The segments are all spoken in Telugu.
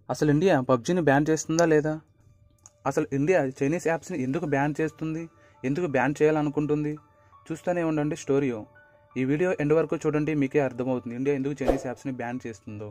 అసలు ఇండియా పబ్జీని బ్యాన్ చేస్తుందా లేదా అసలు ఇండియా చైనీస్ యాప్స్ని ఎందుకు బ్యాన్ చేస్తుంది ఎందుకు బ్యాన్ చేయాలనుకుంటుంది చూస్తూనే ఉండండి స్టోరీయో ఈ వీడియో ఎండ్ వరకు చూడండి మీకే అర్థమవుతుంది ఇండియా ఎందుకు చైనీస్ యాప్స్ని బ్యాన్ చేస్తుందో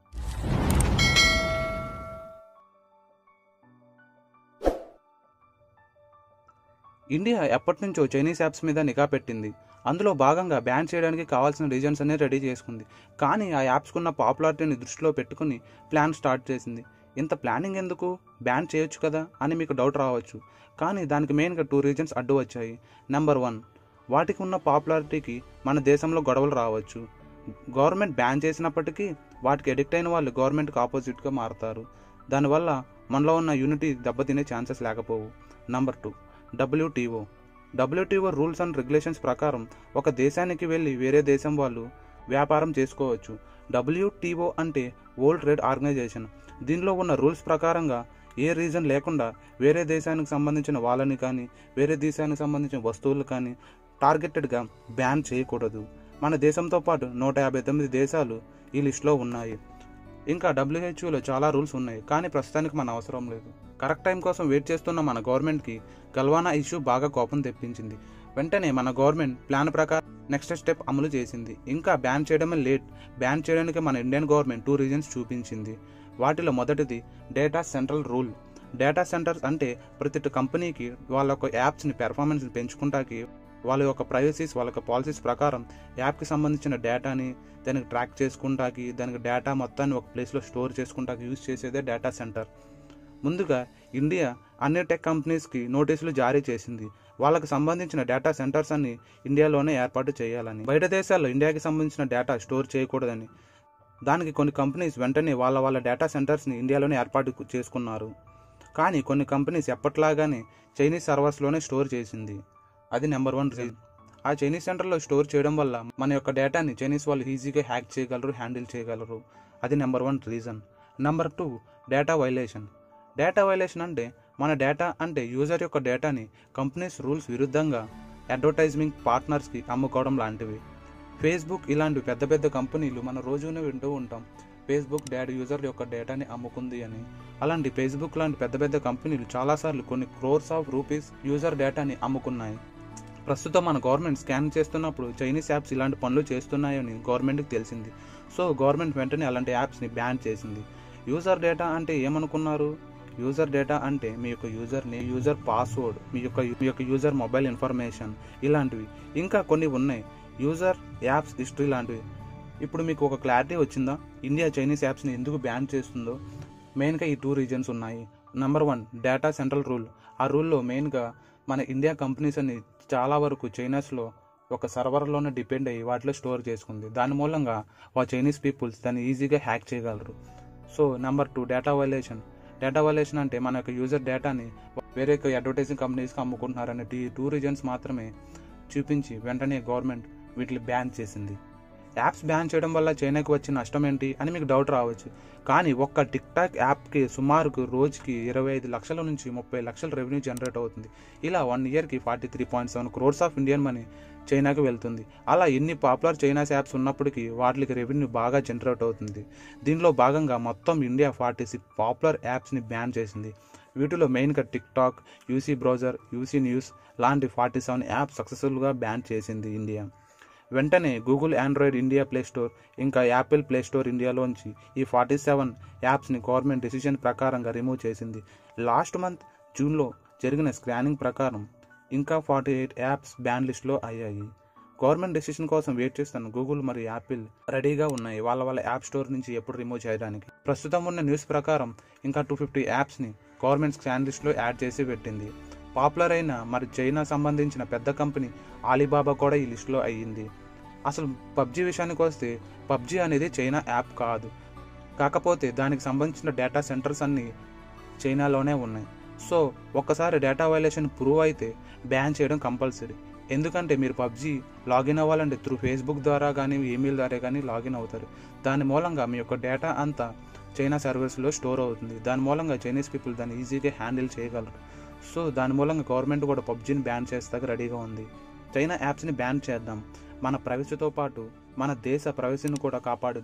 ఇండియా ఎప్పటి నుంచో చైనీస్ యాప్స్ మీద నిఘా పెట్టింది అందులో భాగంగా బ్యాన్ చేయడానికి కావాల్సిన రీజన్స్ అన్ని రెడీ చేసుకుంది కానీ ఆ యాప్స్కున్న ఉన్న పాపులారిటీని దృష్టిలో పెట్టుకుని ప్లాన్ స్టార్ట్ చేసింది ఇంత ప్లానింగ్ ఎందుకు బ్యాన్ చేయొచ్చు కదా అని మీకు డౌట్ రావచ్చు కానీ దానికి మెయిన్గా టూ రీజన్స్ అడ్డు వచ్చాయి నెంబర్ వన్ వాటికి ఉన్న పాపులారిటీకి మన దేశంలో గొడవలు రావచ్చు గవర్నమెంట్ బ్యాన్ చేసినప్పటికీ వాటికి ఎడిక్ట్ అయిన వాళ్ళు గవర్నమెంట్కి ఆపోజిట్గా మారుతారు దానివల్ల మనలో ఉన్న యూనిటీ దెబ్బతినే ఛాన్సెస్ లేకపోవు number two WTO WTO rules and regulations ప్రకారం ఒక దేశానికి వెళ్ళి వేరే దేశం వాళ్ళు వ్యాపారం చేసుకోవచ్చు డబ్ల్యూటీఓ అంటే వరల్డ్ ట్రేడ్ ఆర్గనైజేషన్ దీనిలో ఉన్న రూల్స్ ప్రకారంగా ఏ రీజన్ లేకుండా వేరే దేశానికి సంబంధించిన వాళ్ళని కానీ వేరే దేశానికి సంబంధించిన వస్తువులు కానీ టార్గెటెడ్గా బ్యాన్ చేయకూడదు మన దేశంతో పాటు నూట యాభై తొమ్మిది దేశాలు ఈ లిస్టులో ఉన్నాయి ఇంకా డబ్ల్యూహెచ్ఓలో చాలా రూల్స్ ఉన్నాయి కానీ ప్రస్తుతానికి మన అవసరం లేదు కరెక్ట్ టైం కోసం వెయిట్ చేస్తున్న మన గవర్నమెంట్కి గల్వానా ఇష్యూ బాగా కోపం తెప్పించింది వెంటనే మన గవర్నమెంట్ ప్లాన్ ప్రకారం నెక్స్ట్ స్టెప్ అమలు చేసింది ఇంకా బ్యాన్ చేయడమే లేట్ బ్యాన్ చేయడానికి మన ఇండియన్ గవర్నమెంట్ టూ రీజన్స్ చూపించింది వాటిలో మొదటిది data central rule data centers అంటే ప్రతి కంపెనీకి వాళ్ళ యొక్క యాప్స్ని పెర్ఫార్మెన్స్ పెంచుకుంటాకి వాళ్ళ యొక్క ప్రైవసీస్ వాళ్ళ యొక్క పాలసీస్ ప్రకారం యాప్కి సంబంధించిన డేటాని దానికి ట్రాక్ చేసుకుంటాకి దానికి డేటా మొత్తాన్ని ఒక ప్లేస్లో స్టోర్ చేసుకుంటాకి యూజ్ చేసేదే డేటా సెంటర్ ముందుగా ఇండియా అన్ని టెక్ కంపెనీస్కి నోటీసులు జారీ చేసింది వాళ్ళకి సంబంధించిన డేటా సెంటర్స్ అన్ని ఇండియాలోనే ఏర్పాటు చేయాలని బయట దేశాల్లో ఇండియాకి సంబంధించిన డేటా స్టోర్ చేయకూడదని దానికి కొన్ని కంపెనీస్ వెంటనే వాళ్ళ వాళ్ళ డేటా సెంటర్స్ని ఇండియాలోనే ఏర్పాటు చేసుకున్నారు కానీ కొన్ని కంపెనీస్ ఎప్పట్లాగానే చైనీస్ సర్వర్స్లోనే స్టోర్ చేసింది అది నెంబర్ వన్ రీజన్ ఆ చైనీస్ సెంటర్లో స్టోర్ చేయడం వల్ల మన యొక్క డేటాని చైనీస్ వాళ్ళు ఈజీగా హ్యాక్ చేయగలరు హ్యాండిల్ చేయగలరు అది number one reason number two data violation data violation అంటే మన డేటా అంటే యూజర్ యొక్క డేటాని కంపెనీస్ రూల్స్ విరుద్ధంగా అడ్వర్టైజ్మెంట్ పార్ట్నర్స్కి అమ్ముకోవడం లాంటివి ఫేస్బుక్ ఇలాంటి పెద్ద పెద్ద కంపెనీలు మన రోజునే వింటూ ఉంటాం ఫేస్బుక్ డాడ్ యూజర్ యొక్క డేటాని అమ్ముకుంది అని అలాంటి ఫేస్బుక్ లాంటి పెద్ద పెద్ద కంపెనీలు చాలాసార్లు కొన్ని క్రోర్స్ ఆఫ్ రూపీస్ యూజర్ డేటాని అమ్ముకున్నాయి ప్రస్తుతం మన గవర్నమెంట్ స్కాన్ చేస్తున్నప్పుడు చైనీస్ యాప్స్ ఇలాంటి పనులు చేస్తున్నాయని గవర్నమెంట్కి తెలిసింది సో గవర్నమెంట్ వెంటనే అలాంటి యాప్స్ని బ్యాన్ చేసింది యూజర్ డేటా అంటే ఏమనుకున్నారు యూజర్ డేటా అంటే మీ యొక్క యూజర్ నేమ్ యూజర్ పాస్వర్డ్ మీ యొక్క మీ యొక్క యూజర్ మొబైల్ ఇన్ఫర్మేషన్ ఇలాంటివి ఇంకా కొన్ని ఉన్నాయి యూజర్ యాప్స్ హిస్టరీ లాంటివి ఇప్పుడు మీకు ఒక క్లారిటీ వచ్చిందా ఇండియా చైనీస్ యాప్స్ని ఎందుకు బ్యాన్ చేస్తుందో మెయిన్గా ఈ టూ రీజన్స్ ఉన్నాయి number one data central rule ఆ రూల్లో మెయిన్గా మన ఇండియా కంపెనీస్ అని చాలా వరకు చైనాస్లో ఒక సర్వర్లోనే డిపెండ్ అయ్యి వాటిలో స్టోర్ చేసుకుంది దాని మూలంగా ఆ చైనీస్ పీపుల్స్ దాన్ని ఈజీగా హ్యాక్ చేయగలరు so number two data violation data violation అంటే మన యొక్క యూజర్ డేటాని వేరే అడ్వర్టైజింగ్ కంపెనీస్కి అమ్ముకుంటున్నారనే ఈ టూ రీజన్స్ మాత్రమే చూపించి వెంటనే గవర్నమెంట్ వీటిని బ్యాన్ చేసింది యాప్స్ బ్యాన్ చేయడం వల్ల చైనాకి వచ్చిన నష్టం ఏంటి అని మీకు డౌట్ రావచ్చు కానీ ఒక్క టిక్ టాక్ యాప్కి సుమారుకు రోజుకి ఇరవై ఐదు లక్షల నుంచి ముప్పై లక్షల రెవెన్యూ జనరేట్ అవుతుంది ఇలా వన్ ఇయర్కి forty three point seven crores of Indian money చైనాకి వెళ్తుంది అలా ఎన్ని పాపులర్ చైనాస్ యాప్స్ ఉన్నప్పటికీ వాటికి రెవెన్యూ బాగా జనరేట్ అవుతుంది దీనిలో భాగంగా మొత్తం ఇండియా ఫార్టీ సిక్స్ పాపులర్ యాప్స్ని బ్యాన్ చేసింది వీటిలో మెయిన్గా TikTok UC browser UC news లాంటి ఫార్టీ సెవెన్ యాప్స్ సక్సెస్ఫుల్గా బ్యాన్ చేసింది ఇండియా వెంటనే Google Android India play store ఇంకా యాపిల్ ప్లే స్టోర్ ఇండియాలోంచి ఈ ఫార్టీ సెవెన్ యాప్స్ని గవర్నమెంట్ డెసిషన్ ప్రకారంగా రిమూవ్ చేసింది లాస్ట్ మంత్ జూన్లో జరిగిన స్కానింగ్ ప్రకారం ఇంకా ఫార్టీ ఎయిట్ యాప్స్ బ్యాన్ లిస్ట్లో అయ్యాయి గవర్నమెంట్ డెసిషన్ కోసం వెయిట్ చేస్తున్న గూగుల్ మరియు యాపిల్ రెడీగా ఉన్నాయి వాళ్ళ వాళ్ళ యాప్ స్టోర్ నుంచి ఎప్పుడు రిమూవ్ చేయడానికి ప్రస్తుతం ఉన్న న్యూస్ ప్రకారం ఇంకా టూ ఫిఫ్టీ యాప్స్ని గవర్నమెంట్ స్కాన్ లిస్ట్లో యాడ్ చేసి పెట్టింది పాపులర్ అయిన మరి చైనా సంబంధించిన పెద్ద కంపెనీ ఆలీబాబా కూడా ఈ లిస్టులో అయ్యింది అసలు పబ్జీ విషయానికి వస్తే పబ్జీ అనేది చైనా యాప్ కాదు కాకపోతే దానికి సంబంధించిన డేటా సెంటర్స్ అన్నీ చైనాలోనే ఉన్నాయి సో ఒక్కసారి డేటా వైలేషన్ ప్రూవ్ అయితే బ్యాన్ చేయడం కంపల్సరీ ఎందుకంటే మీరు పబ్జీ లాగిన్ అవ్వాలంటే త్రూ ఫేస్బుక్ ద్వారా కానీ ఈమెయిల్ ద్వారా కానీ లాగిన్ అవుతారు దాని మూలంగా మీ యొక్క డేటా అంతా చైనా సర్వీస్లో స్టోర్ అవుతుంది దాని మూలంగా చైనీస్ పీపుల్ దాన్ని ఈజీగా హ్యాండిల్ చేయగలరు సో దాని మూలంగా గవర్నమెంట్ కూడా పబ్జీని బ్యాన్ చేస్తాక రెడీగా ఉంది చైనా యాప్స్ని బ్యాన్ చేద్దాం మన ప్రైవసీతో పాటు మన దేశ ప్రైవసీని కూడా కాపాడుదాం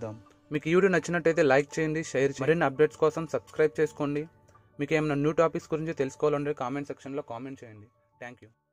మీకు ఈ వీడియో నచ్చినట్టయితే లైక్ చేయండి షేర్ చేయండి మరిన్ని అప్డేట్స్ కోసం సబ్స్క్రైబ్ చేసుకోండి మీకు ఏమైనా న్యూ టాపిక్స్ గురించి తెలుసుకోవాలంటే కామెంట్ సెక్షన్లో కామెంట్ చేయండి థ్యాంక్ యూ